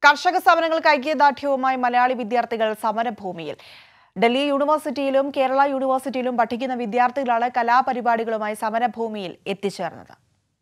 കർഷക സമരങ്ങൾക്ക് ഐക്യദാർഢ്യവുമായി മലയാളി വിദ്യാർത്ഥികൾ സമരഭൂമിയിൽ ഡൽഹി യൂണിവേഴ്സിറ്റിയിലും കേരള യൂണിവേഴ്സിറ്റിയിലും പഠിക്കുന്ന വിദ്യാർത്ഥികളാണ് കലാപരിപാടികളുമായി സമരഭൂമിയിൽ എത്തിച്ചേർന്നത്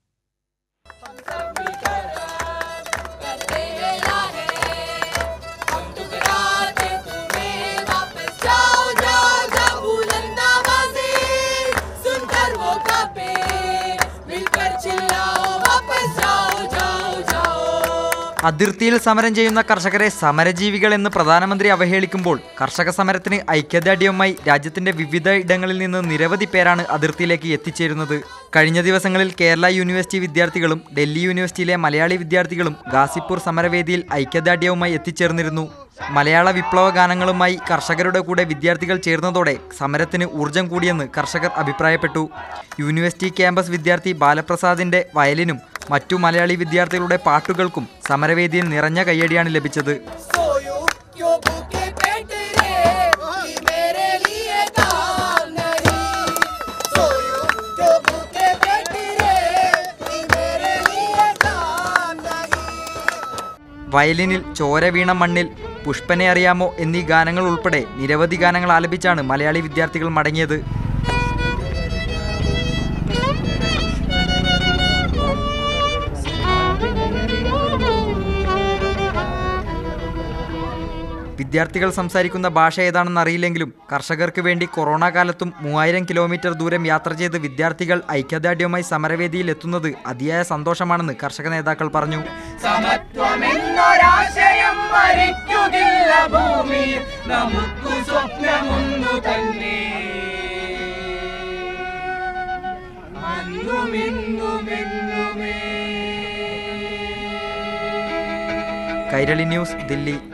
അതിർത്തിയിൽ സമരം ചെയ്യുന്ന കർഷകരെ സമരജീവികൾ എന്ന് പ്രധാനമന്ത്രി അവഹേളിക്കുമ്പോൾ കർഷക സമരത്തിന് ഐക്യദാർഢ്യവുമായി രാജ്യത്തിന്റെ വിവിധ ഇടങ്ങളിൽ നിന്ന് നിരവധി പേരാണ് അതിർത്തിയിലേക്ക് എത്തിച്ചേരുന്നത് കഴിഞ്ഞ ദിവസങ്ങളിൽ കേരള യൂണിവേഴ്സിറ്റി വിദ്യാർത്ഥികളും ഡൽഹി യൂണിവേഴ്സിറ്റിയിലെ മലയാളി വിദ്യാർത്ഥികളും ഗാസിപ്പൂർ സമരവേദിയിൽ ഐക്യദാർഢ്യവുമായി എത്തിച്ചേർന്നിരുന്നു മലയാള വിപ്ലവ ഗാനങ്ങളുമായി കർഷകരുടെ കൂടെ വിദ്യാർത്ഥികൾ ചേർന്നതോടെ സമരത്തിന് ഊർജം കൂടിയെന്ന് കർഷകർ അഭിപ്രായപ്പെട്ടു യൂണിവേഴ്സിറ്റി ക്യാമ്പസ് വിദ്യാർത്ഥി ബാലപ്രസാദിന്റെ വയലിനും മറ്റു മലയാളി വിദ്യാർത്ഥികളുടെ പാട്ടുകൾക്കും സമരവേദിയിൽ നിറഞ്ഞ കയ്യടിയാണ് ലഭിച്ചത് सोयो क्यों भूखे पेट रे कि मेरे लिए काम नहीं सोयो क्यों भूखे पेट रे कि मेरे लिए काम नहीं വയലിനിൽ ചോര വീണ മണ്ണിൽ പുഷ്പനെ അറിയാമോ എന്നീ ഗാനങ്ങൾ ഉൾപ്പെടെ നിരവധി ഗാനങ്ങൾ ആലപിച്ചാണ് മലയാളി വിദ്യാർത്ഥികൾ മടങ്ങിയത് വിദ്യാർത്ഥികൾ സംസാരിക്കുന്ന ഭാഷ ഏതാണെന്ന് അറിയില്ലെങ്കിലും കർഷകർക്ക് വേണ്ടി കൊറോണ കാലത്തും മൂവായിരം കിലോമീറ്റർ ദൂരം യാത്ര ചെയ്ത് വിദ്യാർത്ഥികൾ ഐക്യദാർഢ്യവുമായി സമരവേദിയിൽ എത്തുന്നത് അതിയായ സന്തോഷമാണെന്ന് കർഷക നേതാക്കൾ പറഞ്ഞു സമത്വമെന്നൊരാശയം മരിക്കുകില്ല ഭൂമിയിൽ നമുക്കു സ്വപ്നമൊന്നു തന്നെ അന്നുമെന്നുമെന്നുമേ കൈരളി ന്യൂസ് ദില്ലി